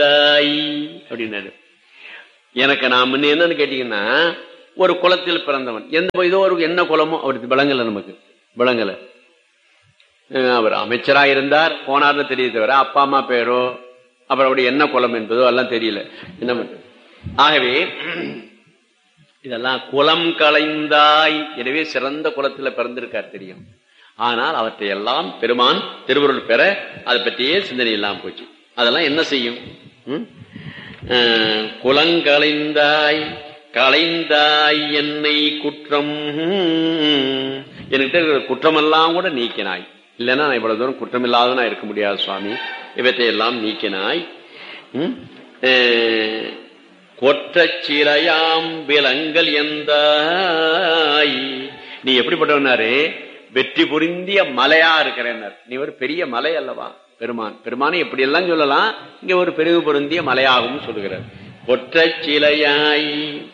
களைந்தாய் அப்படின்னாரு எனக்கு நான் முன்ன என்னன்னு கேட்டீங்கன்னா ஒரு குலத்தில் பிறந்தவன் எந்த ஏதோ ஒரு என்ன குலமோ அவருக்கு விளங்கல நமக்கு விளங்கல அஹ் அவர் அமைச்சரா இருந்தார் போனார்னு தெரிய தவிர அப்பா அம்மா பேரோ அப்புறம் அவருடைய என்ன குலம் என்பதோ எல்லாம் தெரியல என்ன பண்றது? ஆகவே இதெல்லாம் குலம் களைந்தாய் எனவே சிறந்த குலத்துல பிறந்திருக்கார் தெரியும் ஆனால் அவற்றை எல்லாம் பெருமான் திருவருள் பெற அதை பற்றியே சிந்தனை இல்லாம போச்சு அதெல்லாம் என்ன செய்யும் ம்? அஹ், குலங்களைந்தாய் களைந்தாய் என்னை குற்றம் என்கிட்ட இருக்கிற குற்றமெல்லாம் கூட நீக்கினாய் இல்லைன்னா நான் இவ்வளவு தூரம் குற்றம் இல்லாதவனா இருக்க முடியாது சுவாமி இவற்றை எல்லாம் நீக்கினாய் ம்? அஹ், கொற்றச் சிறையாம் விலங்கல் எந்தாய் நீ எப்படிப்பட்டவனாரு வெற்றி புரிந்திய மலையா இருக்கிறேன்னார் நீ ஒரு பெரிய மலை அல்லவா பெருமான் பெருமானை எப்படி எல்லாம் சொல்லலாம் இங்க ஒரு பெருகு பொருந்திய மலையாகவும் சொல்லுகிறார் கொற்றச் சிலையாய்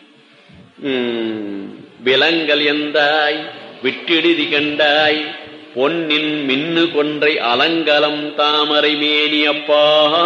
உம், விலங்கல் எந்தாய் விட்டிடுதி கண்டாய் பொன்னின் மின்னு கொன்றை அலங்கலம் தாமரை மேனி அப்பா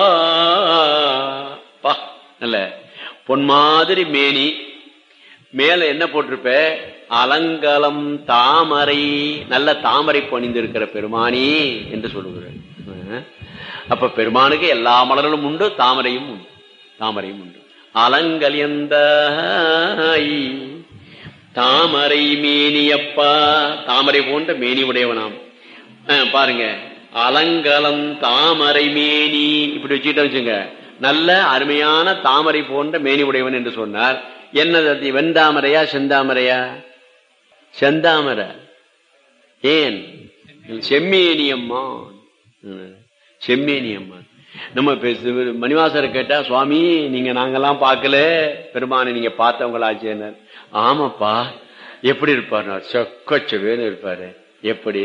பா நல்ல பொன் மாதிரி மேனி மேல என்ன போட்டிருப்ப அலங்கலம் தாமரை நல்ல தாமரை பணிந்திருக்கிற பெருமானி என்று சொல்லுகிறார் அஹ். அப்ப பெருமானுக்கு எல்லா மலர்களும் உண்டு தாமரையும் உண்டு தாமரையும் உண்டு அலங்கலியந்தாய் தாமரை மேனியப்பா தாமரை போன்ற மேனி உடையவனாம் அஹ், பாருங்க அலங்கலம் தாமரை மேனி இப்படி வச்சுக்கிட்ட வச்சுங்க நல்ல அருமையான தாமரை போன்ற மேனி உடையவன் என்று சொன்னார் என்னது அது வெண்தாமரையா செந்தாமரையா செந்தாமரை ஏன் செம்மேனியம்மா செம்மேனியம்மா நம்ம பேசு மணிவாசரை கேட்டா சுவாமி நீங்க நாங்கெல்லாம் பார்க்கல பெருமானை நீங்க பார்த்தவங்களாச்சேனர் ஆமாப்பா எப்படி இருப்பார் சொக்கச்சவேன்னு இருப்பாரு எப்படி